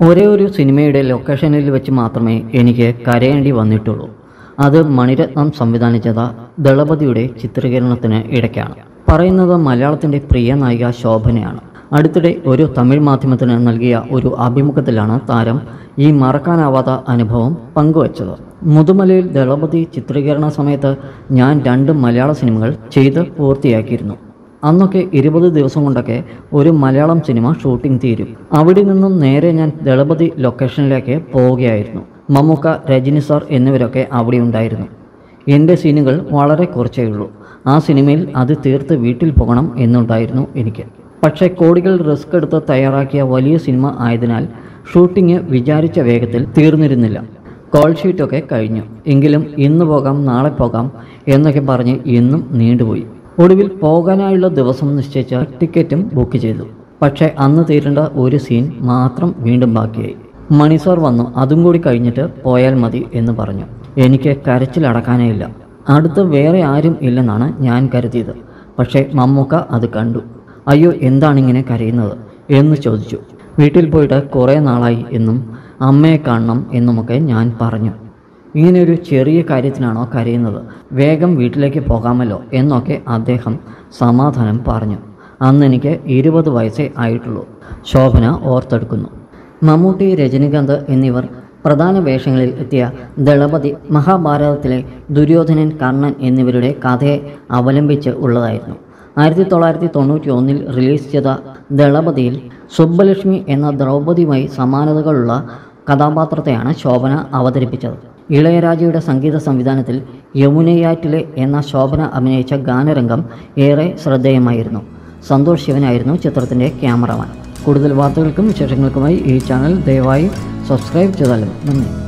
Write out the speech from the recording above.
ഒരേ ഒരു സിനിമയുടെ ലൊക്കേഷനിൽ വെച്ച് മാത്രമേ എനിക്ക് കരയേണ്ടി വന്നിട്ടുള്ളൂ അത് മണിരത്നം സംവിധാനിച്ചത ദളപതിയുടെ ചിത്രീകരണത്തിന് ഇടയ്ക്കാണ് പറയുന്നത് മലയാളത്തിൻ്റെ പ്രിയ നായിക ശോഭനയാണ് അടുത്തിടെ ഒരു തമിഴ് മാധ്യമത്തിന് നൽകിയ ഒരു അഭിമുഖത്തിലാണ് താരം ഈ മറക്കാനാവാത്ത അനുഭവം പങ്കുവച്ചത് മുതുമലയിൽ ദളപതി ചിത്രീകരണ സമയത്ത് ഞാൻ രണ്ട് മലയാള സിനിമകൾ ചെയ്ത് പൂർത്തിയാക്കിയിരുന്നു അന്നൊക്കെ ഇരുപത് ദിവസം കൊണ്ടൊക്കെ ഒരു മലയാളം സിനിമ ഷൂട്ടിംഗ് തീരും അവിടെ നിന്നും നേരെ ഞാൻ ദളപതി ലൊക്കേഷനിലേക്ക് പോവുകയായിരുന്നു മമ്മൂക്ക രജനി സാർ എന്നിവരൊക്കെ അവിടെ ഉണ്ടായിരുന്നു എൻ്റെ സീനുകൾ വളരെ കുറച്ചേ ഉള്ളൂ ആ സിനിമയിൽ അത് തീർത്ത് വീട്ടിൽ പോകണം എന്നുണ്ടായിരുന്നു എനിക്ക് പക്ഷേ കോടികൾ റിസ്ക് എടുത്ത് തയ്യാറാക്കിയ വലിയ സിനിമ ആയതിനാൽ ഷൂട്ടിംഗ് വിചാരിച്ച വേഗത്തിൽ തീർന്നിരുന്നില്ല കോൾ ഷീറ്റൊക്കെ കഴിഞ്ഞു എങ്കിലും ഇന്ന് പോകാം നാളെ പോകാം എന്നൊക്കെ പറഞ്ഞ് ഇന്നും നീണ്ടുപോയി ഒടുവിൽ പോകാനായുള്ള ദിവസം നിശ്ചയിച്ച ടിക്കറ്റും ബുക്ക് ചെയ്തു പക്ഷേ അന്ന് തീരേണ്ട ഒരു സീൻ മാത്രം വീണ്ടും ബാക്കിയായി മണി സാർ വന്നു അതും കൂടി കഴിഞ്ഞിട്ട് പോയാൽ മതി എന്ന് പറഞ്ഞു എനിക്ക് കരച്ചിലടക്കാനേ ഇല്ല അടുത്ത് വേറെ ആരും ഇല്ലെന്നാണ് ഞാൻ കരുതിയത് പക്ഷേ മമ്മൂക്ക അത് കണ്ടു അയ്യോ എന്താണിങ്ങനെ കരയുന്നത് എന്ന് ചോദിച്ചു വീട്ടിൽ പോയിട്ട് കുറേ നാളായി എന്നും അമ്മയെ കാണണം എന്നുമൊക്കെ ഞാൻ പറഞ്ഞു ഇങ്ങനെയൊരു ചെറിയ കാര്യത്തിനാണോ കരയുന്നത് വേഗം വീട്ടിലേക്ക് പോകാമല്ലോ എന്നൊക്കെ അദ്ദേഹം സമാധാനം പറഞ്ഞു അന്ന് എനിക്ക് ഇരുപത് വയസ്സേ ആയിട്ടുള്ളൂ ശോഭന ഓർത്തെടുക്കുന്നു മമ്മൂട്ടി രജനികാന്ത് എന്നിവർ പ്രധാന വേഷങ്ങളിൽ എത്തിയ ദളപതി മഹാഭാരതത്തിലെ ദുര്യോധനൻ കർണൻ എന്നിവരുടെ കഥയെ അവലംബിച്ച് ഉള്ളതായിരുന്നു ആയിരത്തി തൊള്ളായിരത്തി തൊണ്ണൂറ്റി ഒന്നിൽ റിലീസ് ചെയ്ത ദളപതിയിൽ സുബ്ബലക്ഷ്മി എന്ന ദ്രൗപദിയുമായി സമാനതകളുള്ള കഥാപാത്രത്തെയാണ് ശോഭന അവതരിപ്പിച്ചത് ഇളയരാജയുടെ സംഗീത സംവിധാനത്തിൽ യമുനയാറ്റിലെ എന്ന ശോഭന അഭിനയിച്ച ഗാനരംഗം ഏറെ ശ്രദ്ധേയമായിരുന്നു സന്തോഷ് ശിവനായിരുന്നു ചിത്രത്തിൻ്റെ ക്യാമറമാൻ കൂടുതൽ വാർത്തകൾക്കും വിശേഷങ്ങൾക്കുമായി ഈ ചാനൽ ദയവായി സബ്സ്ക്രൈബ് ചെയ്താലും നന്ദി